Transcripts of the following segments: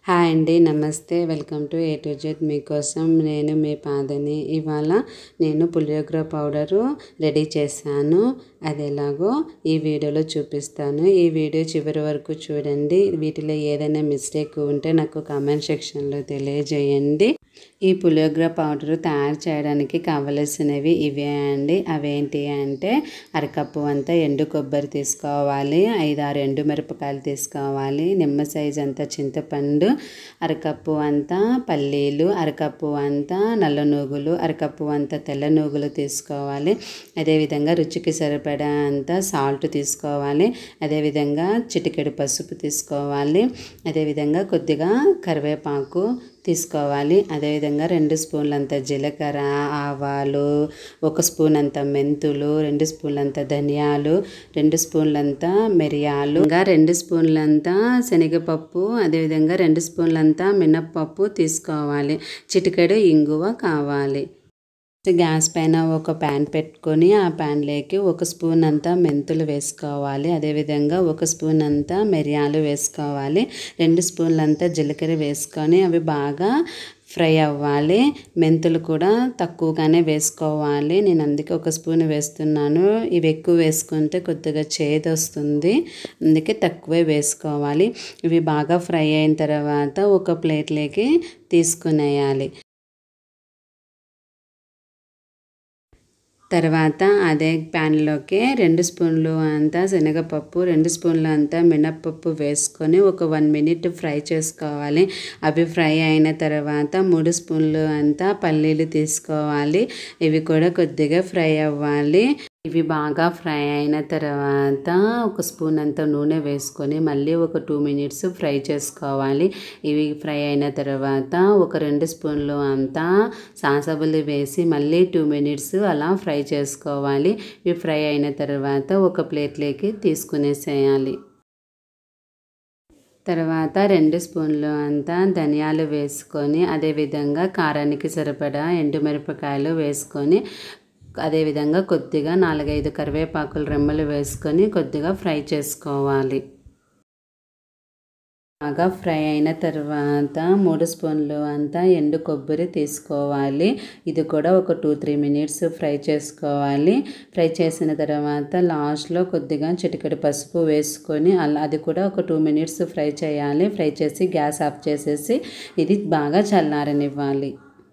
hi అండి నమస్తే welcome to A to Z మీకోసం నేను మీ పాదని ఇవాళ నేను పులియోగర పౌడరు రెడీ చేశాను అది ఎలాగో ఈ వీడియోలో చూపిస్తాను ఈ వీడియో చివరి వరకు చూడండి వీటిలో ఏదైనా మిస్టేక్ ఉంటే నాకు కామెంట్ సెక్షన్లో తెలియజేయండి ఈ పులియోగర పౌడర్ తయారు చేయడానికి కావలసినవి ఇవే అండి అవేంటి అంటే అరకప్పు అంతా ఎండు కొబ్బరి తీసుకోవాలి ఐదు ఆరు ఎండు మిరపకాయలు తీసుకోవాలి నిమ్మ సైజ్ అంతా చింతపండు అరకప్పు అంతా పల్లీలు అరకప్పు అంతా నల్ల నూగులు అరకప్పు అంతా తెల్ల నూగులు తీసుకోవాలి అదేవిధంగా రుచికి సరిపడా అంతా సాల్ట్ తీసుకోవాలి అదేవిధంగా చిటికెడు పసుపు తీసుకోవాలి అదేవిధంగా కొద్దిగా కరివేపాకు తీసుకోవాలి అదేవిధంగా రెండు స్పూన్లంత జీలకర్ర ఆవాలు ఒక స్పూన్ అంత మెంతులు రెండు స్పూన్లంత ధనియాలు రెండు స్పూన్లంత మిరియాలు ఇంకా రెండు స్పూన్లంత శనగపప్పు అదేవిధంగా రెండు స్పూన్లంత మినప్పప్పు తీసుకోవాలి చిటికెడు ఇంగువ కావాలి గ్యాస్ పైన ఒక ప్యాన్ పెట్టుకొని ఆ ప్యాన్లోకి ఒక స్పూన్ అంతా మెంతులు వేసుకోవాలి అదేవిధంగా ఒక స్పూన్ అంతా మిరియాలు వేసుకోవాలి రెండు స్పూన్లంతా జీలకర్ర వేసుకొని అవి బాగా ఫ్రై అవ్వాలి మెంతులు కూడా తక్కువగానే వేసుకోవాలి నేను అందుకే ఒక స్పూన్ వేస్తున్నాను ఇవి ఎక్కువ వేసుకుంటే కొద్దిగా చేదు వస్తుంది అందుకే తక్కువే వేసుకోవాలి ఇవి బాగా ఫ్రై అయిన తర్వాత ఒక ప్లేట్లోకి తీసుకునేయాలి తర్వాత అదే ప్యాన్లోకి రెండు స్పూన్లు అంతా శనగపప్పు రెండు స్పూన్లు అంతా మినప్పప్పు వేసుకొని ఒక వన్ మినిట్ ఫ్రై చేసుకోవాలి అవి ఫ్రై అయిన తర్వాత మూడు స్పూన్లు అంతా పల్లీలు తీసుకోవాలి ఇవి కూడా కొద్దిగా ఫ్రై అవ్వాలి ఇవి బాగా ఫ్రై అయిన తర్వాత ఒక స్పూన్ అంత నూనె వేసుకొని మళ్ళీ ఒక టూ మినిట్స్ ఫ్రై చేసుకోవాలి ఇవి ఫ్రై అయిన తర్వాత ఒక రెండు స్పూన్లు అంతా సాసబులు వేసి మళ్ళీ టూ మినిట్స్ అలా ఫ్రై చేసుకోవాలి ఇవి ఫ్రై అయిన తర్వాత ఒక ప్లేట్లోకి తీసుకునేసేయాలి తర్వాత రెండు స్పూన్లు అంతా ధనియాలు వేసుకొని అదేవిధంగా కారానికి సరిపడా ఎండుమిరపకాయలు వేసుకొని అదేవిధంగా కొద్దిగా నాలుగైదు కరివేపాకులు రెమ్మలు వేసుకొని కొద్దిగా ఫ్రై చేసుకోవాలి బాగా ఫ్రై అయిన తర్వాత మూడు స్పూన్లు అంతా ఎండు కొబ్బరి తీసుకోవాలి ఇది కూడా ఒక టూ త్రీ మినిట్స్ ఫ్రై చేసుకోవాలి ఫ్రై చేసిన తర్వాత లాస్ట్లో కొద్దిగా చిటికెడు పసుపు వేసుకొని అలా అది కూడా ఒక టూ మినిట్స్ ఫ్రై చేయాలి ఫ్రై చేసి గ్యాస్ ఆఫ్ చేసేసి ఇది బాగా చల్లారనివ్వాలి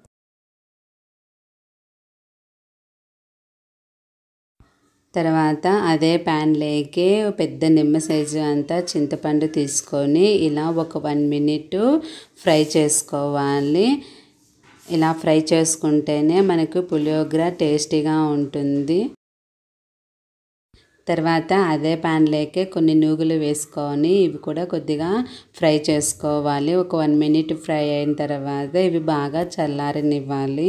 తర్వాత అదే ప్యాన్లోకి పెద్ద నిమ్మ సైజు అంతా చింతపండు తీసుకొని ఇలా ఒక వన్ మినిట్ ఫ్రై చేసుకోవాలి ఇలా ఫ్రై చేసుకుంటేనే మనకు పులియోగర టేస్టీగా ఉంటుంది తర్వాత అదే ప్యాన్లోకి కొన్ని నూగులు వేసుకొని ఇవి కూడా కొద్దిగా ఫ్రై చేసుకోవాలి ఒక వన్ మినిట్ ఫ్రై అయిన తర్వాత ఇవి బాగా చల్లారనివ్వాలి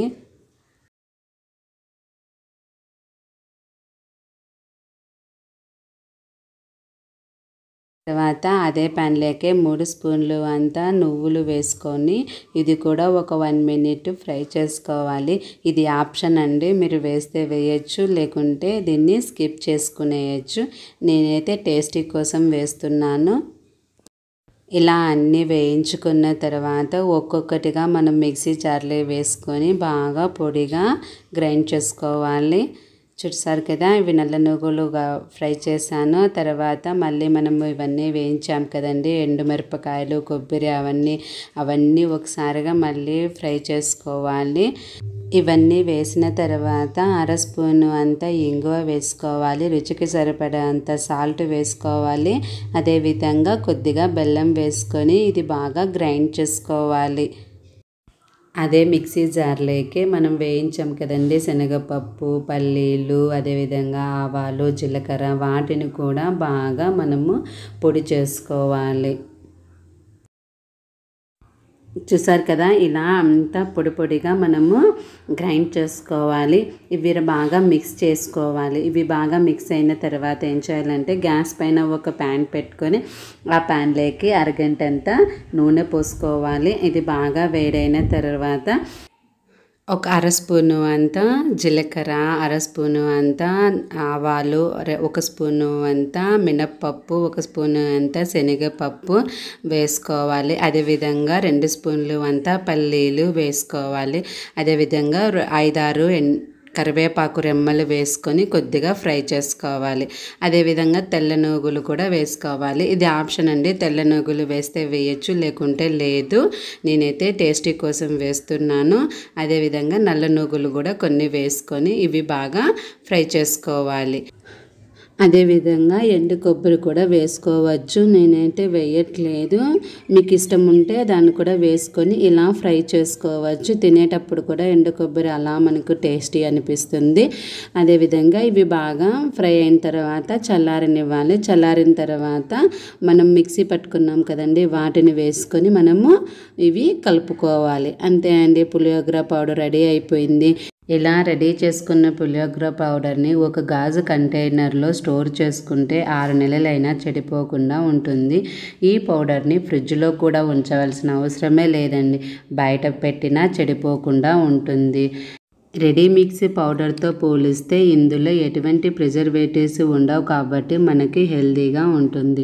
తర్వాత అదే ప్యాన్లోకి మూడు స్పూన్లు అంతా నువ్వులు వేసుకొని ఇది కూడా ఒక వన్ మినిట్ ఫ్రై చేసుకోవాలి ఇది ఆప్షన్ అండి మీరు వేస్తే వేయచ్చు లేకుంటే దీన్ని స్కిప్ చేసుకునేయచ్చు నేనైతే టేస్టీ కోసం వేస్తున్నాను ఇలా అన్నీ వేయించుకున్న తర్వాత ఒక్కొక్కటిగా మనం మిక్సీ జార్లో వేసుకొని బాగా పొడిగా గ్రైండ్ చేసుకోవాలి చూసారు కదా ఇవి నల్ల నువ్వులుగా ఫ్రై చేశాను తర్వాత మళ్ళీ మనము ఇవన్నీ వేయించాం కదండి ఎండుమిరపకాయలు కొబ్బరి అవన్నీ అవన్నీ ఒకసారిగా మళ్ళీ ఫ్రై చేసుకోవాలి ఇవన్నీ వేసిన తర్వాత అర స్పూను అంతా ఇంగువ వేసుకోవాలి రుచికి సరిపడా అంత సాల్ట్ వేసుకోవాలి అదేవిధంగా కొద్దిగా బెల్లం వేసుకొని ఇది బాగా గ్రైండ్ చేసుకోవాలి అదే మిక్సీ జార్లోకి మనం వేయించాం కదండి శనగపప్పు పల్లీలు అదేవిధంగా ఆవాలు జీలకర్ర వాటిని కూడా బాగా మనము పొడి చేసుకోవాలి చూసారు కదా ఇలా అంతా పొడి పొడిగా మనము గ్రైండ్ చేసుకోవాలి ఇవి బాగా మిక్స్ చేసుకోవాలి ఇవి బాగా మిక్స్ అయిన తర్వాత ఏం చేయాలంటే గ్యాస్ పైన ఒక ప్యాన్ పెట్టుకొని ఆ ప్యాన్లోకి అరగంట అంతా నూనె పోసుకోవాలి ఇది బాగా వేడైన తర్వాత ఒక అర స్పూను అంతా జీలకర్ర అర స్పూను అంతా ఆవాలు రె- ఒక స్పూను అంతా మినప్పప్పు ఒక స్పూను అంతా శనగపప్పు వేసుకోవాలి అదేవిధంగా రెండు స్పూన్లు అంతా పల్లీలు వేసుకోవాలి అదేవిధంగా ర- ఐదారు ఎన్ కరివేపాకు రెమ్మలు వేసుకొని కొద్దిగా ఫ్రై చేసుకోవాలి అదేవిధంగా తెల్ల నూగులు కూడా వేసుకోవాలి ఇది ఆప్షన్ అండి తెల్ల నూగులు వేస్తే వేయచ్చు లేకుంటే లేదు నేనైతే టేస్టీ కోసం వేస్తున్నాను అదేవిధంగా నల్ల నూగులు కూడా కొన్ని వేసుకొని ఇవి బాగా ఫ్రై చేసుకోవాలి అదేవిధంగా ఎండు కొబ్బరి కూడా వేసుకోవచ్చు నేనైతే వేయట్లేదు మీకు ఇష్టం ఉంటే దాన్ని కూడా వేసుకొని ఇలా ఫ్రై చేసుకోవచ్చు తినేటప్పుడు కూడా ఎండు కొబ్బరి అలా మనకు టేస్టీ అనిపిస్తుంది అదేవిధంగా ఇవి బాగా ఫ్రై అయిన తర్వాత చల్లారనివ్వాలి చల్లారిన తర్వాత మనం మిక్సీ పట్టుకున్నాం కదండి వాటిని వేసుకొని మనము ఇవి కలుపుకోవాలి అంతే అండి పులియోగర పౌడర్ రెడీ అయిపోయింది ఇలా రెడీ చేసుకున్న పులియోగర పౌడర్ని ఒక గాజు కంటైనర్లో స్టోర్ చేసుకుంటే ఆరు నెలలైనా చెడిపోకుండా ఉంటుంది ఈ పౌడర్ని ఫ్రిడ్జ్లో కూడా ఉంచవలసిన అవసరమే లేదండి బయట పెట్టినా చెడిపోకుండా ఉంటుంది రెడీ మిక్స్ పౌడర్తో పోలిస్తే ఇందులో ఎటువంటి ప్రిజర్వేటివ్స్ ఉండవు కాబట్టి మనకి హెల్తీగా ఉంటుంది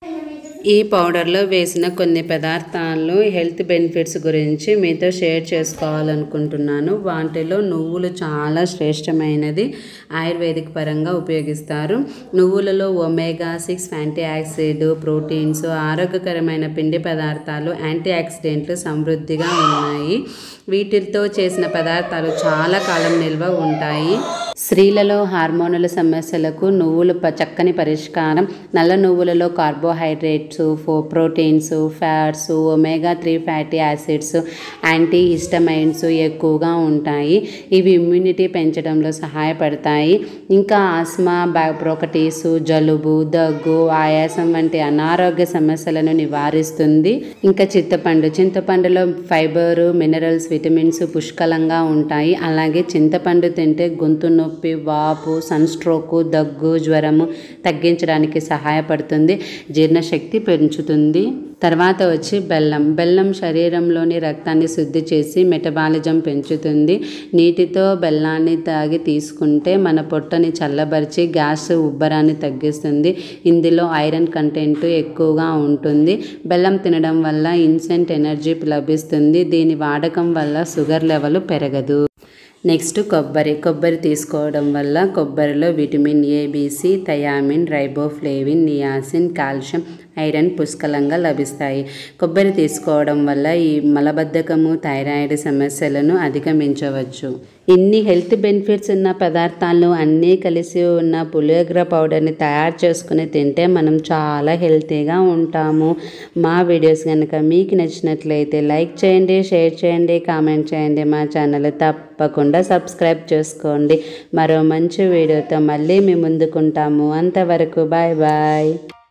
ఈ పౌడర్లో వేసిన కొన్ని పదార్థాలు హెల్త్ బెనిఫిట్స్ గురించి మీతో షేర్ చేసుకోవాలనుకుంటున్నాను వాటిలో నువ్వులు చాలా శ్రేష్టమైనది ఆయుర్వేదిక్ పరంగా ఉపయోగిస్తారు నువ్వులలో omega six fatty acid proteins ఆరోగ్యకరమైన పిండి పదార్థాలు యాంటీ ఆక్సిడెంట్లు సమృద్ధిగా ఉన్నాయి వీటితో చేసిన పదార్థాలు చాలా కాలం నిల్వ ఉంటాయి స్త్రీలలో హార్మోనుల సమస్యలకు నువ్వులు ప- చక్కని పరిష్కారం నల్ల నువ్వులలో కార్బోహైడ్రేట్స్ ఫో proteins fats omega three fatty acids antihistamines ఎక్కువగా ఉంటాయి ఇవి ఇమ్యూనిటీ పెంచడంలో సహాయపడతాయి ఇంకా ఆస్మా బ్రోకటీస్ జలుబు దగ్గు ఆయాసం వంటి అనారోగ్య సమస్యలను నివారిస్తుంది ఇంకా చింతపండు చింతపండులో ఫైబర్ మినరల్స్ విటమిన్స్ పుష్కలంగా ఉంటాయి అలాగే చింతపండు తింటే గొంతు నొప్పి వాపు సన్ స్ట్రోక్ దగ్గు జ్వరము తగ్గించడానికి సహాయపడుతుంది జీర్ణశక్తి పెంచుతుంది తర్వాత వచ్చి బెల్లం బెల్లం శరీరంలోని రక్తాన్ని శుద్ధి చేసి మెటబాలిజం పెంచుతుంది నీటితో బెల్లాన్ని తాగి తీసుకుంటే మన పొట్టని చల్లబరిచి గ్యాస్ ఉబ్బరాన్ని తగ్గిస్తుంది ఇందులో ఐరన్ కంటెంట్ ఎక్కువగా ఉంటుంది బెల్లం తినడం వల్ల ఇన్సెంట్ ఎనర్జీ లభిస్తుంది దీని వాడకం వల్ల షుగర్ లెవెల్ పెరగదు నెక్స్ట్ కొబ్బరి కొబ్బరి తీసుకోవడం వల్ల కొబ్బరిలో vitamin A B C thiamine riboflavin niacin calcium iron పుష్కలంగా లభిస్తాయి కొబ్బరి తీసుకోవడం వల్ల ఈ మలబద్ధకము థైరాయిడ్ సమస్యలను అధిగమించవచ్చు ఇన్ని హెల్త్ బెనిఫిట్స్ ఉన్న పదార్థాలు అన్నీ కలిసి ఉన్న పులియోగర పౌడర్ని తయారు చేసుకుని తింటే మనం చాలా హెల్తీగా ఉంటాము మా వీడియోస్ కనుక మీకు నచ్చినట్లయితే లైక్ చేయండి షేర్ చేయండి కామెంట్ చేయండి మా ఛానల్ తప్పకుండా సబ్స్క్రైబ్ చేసుకోండి మరో మంచి వీడియోతో మళ్ళీ మీ ముందుకుంటాము అంతవరకు బాయ్ బాయ్